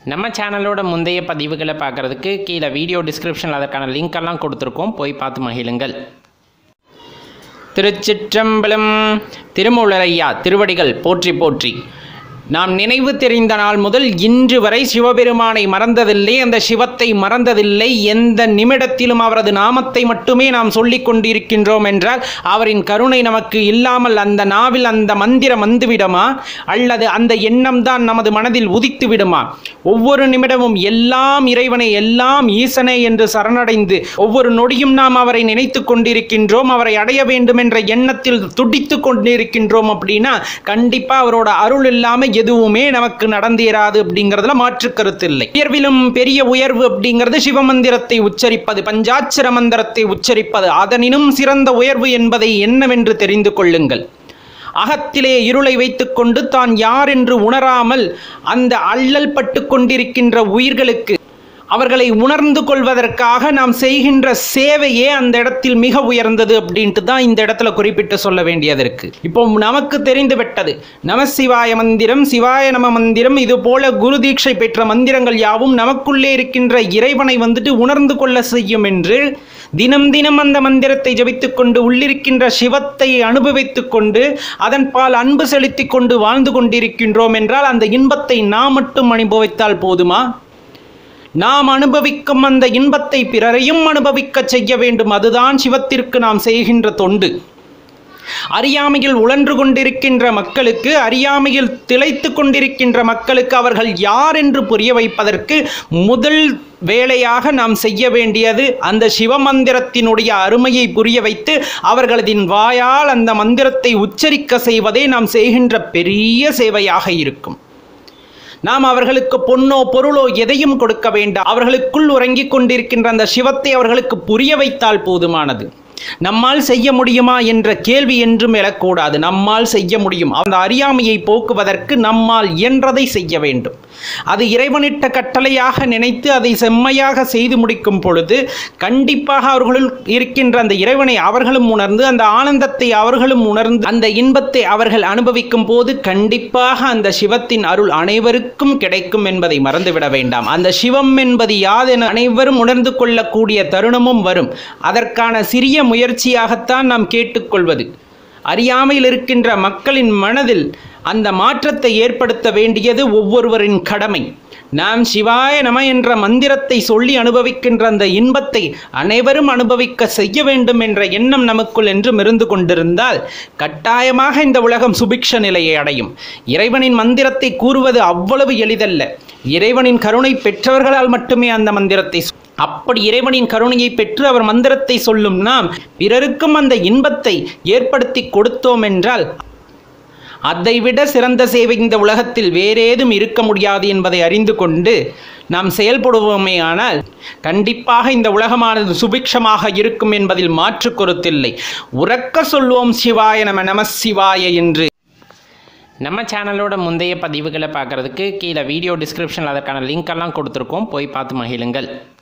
நம்ம சேனலோட முந்தைய பதிவுகளை பார்க்குறதுக்கு கீழே வீடியோ டிஸ்கிரிப்ஷனில் அதற்கான லிங்க் எல்லாம் கொடுத்துருக்கோம் போய் பார்த்து மகிழுங்கள் திருச்சிற்றம்பலம் திருமூலரையா திருவடிகள் போற்றி போற்றி நாம் நினைவு தெரிந்த நாள் முதல் இன்று வரை சிவபெருமானை மறந்ததில்லை அந்த சிவத்தை மறந்ததில்லை எந்த நிமிடத்திலும் அவரது நாமத்தை மட்டுமே நாம் சொல்லிக் கொண்டிருக்கின்றோம் என்றால் அவரின் கருணை நமக்கு இல்லாமல் அந்த நாவில் அந்த மந்திரம் வந்துவிடுமா அல்லது அந்த எண்ணம் தான் நமது மனதில் உதித்து விடுமா ஒவ்வொரு நிமிடமும் எல்லாம் இறைவனை எல்லாம் ஈசனே என்று சரணடைந்து ஒவ்வொரு நொடியும் நாம் அவரை நினைத்து கொண்டிருக்கின்றோம் அவரை அடைய வேண்டும் என்ற எண்ணத்தில் துடித்து கொண்டிருக்கின்றோம் அப்படின்னா கண்டிப்பா அவரோட அருள் இல்லாம எதுவுமே நமக்கு நடந்தேறாது அப்படிங்கிறதுல மாற்று கருத்து இல்லை உயர்விலும் பெரிய உயர்வு அப்படிங்கிறது சிவமந்திரத்தை உச்சரிப்பது பஞ்சாட்சர மந்திரத்தை உச்சரிப்பது அதனினும் சிறந்த உயர்வு என்பதை என்னவென்று தெரிந்து கொள்ளுங்கள் அகத்திலே இருளை வைத்துக்கொண்டு தான் யார் என்று உணராமல் அந்த அல்லல் பட்டு கொண்டிருக்கின்ற உயிர்களுக்கு அவர்களை உணர்ந்து கொள்வதற்காக நாம் செய்கின்ற சேவையே அந்த இடத்தில் மிக உயர்ந்தது அப்படின்ட்டு தான் இந்த இடத்துல குறிப்பிட்டு சொல்ல வேண்டியது இருக்கு இப்போ நமக்கு தெரிந்து விட்டது நம சிவாய மந்திரம் சிவாய நம மந்திரம் இது போல குரு தீட்சை பெற்ற மந்திரங்கள் யாவும் நமக்குள்ளே இருக்கின்ற இறைவனை வந்துட்டு உணர்ந்து கொள்ள செய்யும் என்று தினம் தினம் அந்த மந்திரத்தை ஜபித்துக் கொண்டு உள்ளிருக்கின்ற சிவத்தை அனுபவித்துக் கொண்டு அதன் பால் அன்பு செலுத்திக் கொண்டு வாழ்ந்து கொண்டிருக்கின்றோம் என்றால் அந்த இன்பத்தை நாம் மட்டும் அனுபவித்தால் போதுமா நாம் அனுபவிக்கும் அந்த இன்பத்தை பிறரையும் அனுபவிக்கச் செய்ய வேண்டும் அதுதான் சிவத்திற்கு நாம் செய்கின்ற தொண்டு அறியாமையில் உழன்று கொண்டிருக்கின்ற மக்களுக்கு அறியாமையில் திளைத்து கொண்டிருக்கின்ற மக்களுக்கு அவர்கள் யார் என்று புரிய வைப்பதற்கு முதல் வேலையாக நாம் செய்ய வேண்டியது அந்த சிவமந்திரத்தினுடைய அருமையை புரிய வைத்து அவர்களதின் வாயால் அந்த மந்திரத்தை உச்சரிக்க செய்வதே நாம் செய்கின்ற பெரிய சேவையாக இருக்கும் நாம் அவர்களுக்கு பொன்னோ பொருளோ எதையும் கொடுக்க வேண்டாம் அவர்களுக்குள் உறங்கிக் கொண்டிருக்கின்ற அந்த சிவத்தை அவர்களுக்கு புரிய வைத்தால் போதுமானது நம்மால் செய்ய முடியுமா என்ற கேள்வி என்றும் எழக்கூடாது நம்மால் செய்ய முடியும் அந்த அறியாமையை போக்குவதற்கு நம்மால் இயன்றதை செய்ய வேண்டும் அது இறைவனிட்ட கட்டளையாக நினைத்து அதை செம்மையாக செய்து முடிக்கும் பொழுது கண்டிப்பாக அவர்களுள் இருக்கின்ற அந்த இறைவனை அவர்களும் உணர்ந்து அந்த ஆனந்தத்தை அவர்களும் உணர்ந்து அந்த இன்பத்தை அவர்கள் அனுபவிக்கும் போது கண்டிப்பாக அந்த சிவத்தின் அருள் அனைவருக்கும் கிடைக்கும் என்பதை மறந்துவிட வேண்டாம் அந்த சிவம் என்பது யாதென அனைவரும் உணர்ந்து கொள்ளக்கூடிய தருணமும் வரும் அதற்கான சிறிய முயற்சியாகத்தான் நாம் கேட்டுக்கொள்வது அறியாமையில் இருக்கின்ற மக்களின் மனதில் அந்த மாற்றத்தை ஏற்படுத்த வேண்டியது ஒவ்வொருவரின் கடமை நாம் சிவாய நம என்ற மந்திரத்தை சொல்லி அனுபவிக்கின்ற அந்த இன்பத்தை அனைவரும் அனுபவிக்க செய்ய வேண்டும் என்ற எண்ணம் நமக்குள் என்றும் இருந்து கொண்டிருந்தால் கட்டாயமாக இந்த உலகம் சுபிக்ஷ நிலையை அடையும் இறைவனின் மந்திரத்தை கூறுவது அவ்வளவு எளிதல்ல இறைவனின் கருணை பெற்றவர்களால் மட்டுமே அந்த மந்திரத்தை சொ- அப்படி இறைவனின் கருணையை பெற்று அவர் மந்திரத்தை சொல்லும் நாம் பிறருக்கும் அந்த இன்பத்தை ஏற்படுத்தி கொடுத்தோம் என்றால் அதைவிட சிறந்த சேவை இந்த உலகத்தில் வேறேதும் இருக்க முடியாது என்பதை அறிந்து கொண்டு நாம் செயல்படுவோமே ஆனால் கண்டிப்பாக இந்த உலகமானது சுபிக்ஷமாக இருக்கும் என்பதில் மாற்று கருத்தில்லை உறக்க சொல்வோம் சிவாய நம நம சிவாய என்று நம்ம சேனலோட முந்தைய பதிவுகளை பார்க்குறதுக்கு கீழே வீடியோ டிஸ்கிரிப்ஷனில் அதற்கான லிங்க் எல்லாம் கொடுத்துருக்கோம் போய் பார்த்து மகிழுங்கள்